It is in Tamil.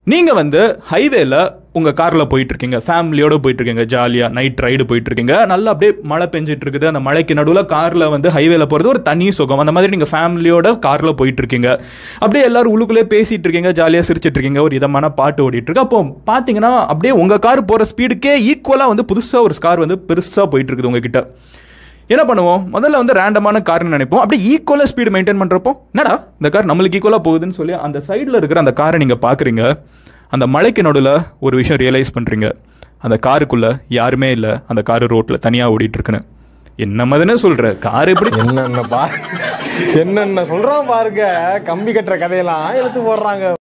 நீங்க வந்து ஹைவேல உங்க கார்ல போயிட்டு இருக்கீங்க ஃபேமிலியோட போயிட்டு இருக்கீங்க ஜாலியா நைட் ரைடு போயிட்டு இருக்கீங்க நல்லா அப்படியே மழை பெஞ்சிட்டு இருக்குது அந்த மழைக்கு நடுவில் கார்ல வந்து ஹைவேல போறது ஒரு தனி சுகம் அந்த மாதிரி நீங்க ஃபேமிலியோட கார்ல போயிட்டு இருக்கீங்க அப்படியே எல்லாரும் உள்ளுக்குள்ளே பேசிட்டு இருக்கீங்க ஜாலியா சிரிச்சிட்டு இருக்கீங்க ஒரு இதமான பாட்டு ஓடிட்டு இருக்கு அப்போ பாத்தீங்கன்னா அப்படியே உங்க கார் போற ஸ்பீடுக்கே ஈக்குவலா வந்து புதுசா ஒரு கார் வந்து பெருசா போயிட்டு இருக்குது உங்ககிட்ட என்ன பண்ணுவோம் முதல்ல வந்து ரேண்டமான கார்னு நினைப்போம் அப்படியே ஈக்குவலாக ஸ்பீடு மெயின்டைன் பண்ணுறப்போ என்னடா இந்த கார் நம்மளுக்கு ஈக்குவலாக போகுதுன்னு சொல்லி அந்த சைடில் இருக்கிற அந்த காரை நீங்கள் பார்க்குறீங்க அந்த மலைக்கு நடுவில் ஒரு விஷயம் ரியலைஸ் பண்ணுறீங்க அந்த காருக்குள்ளே யாருமே இல்லை அந்த காரு ரோட்டில் தனியாக ஓடிட்டு இருக்குன்னு என்ன மாதிரினே சொல்கிற கார் எப்படி என்னென்ன பா என்னென்ன சொல்றான் பாருங்க கம்பி கட்டுற கதையெல்லாம் எடுத்து போடுறாங்க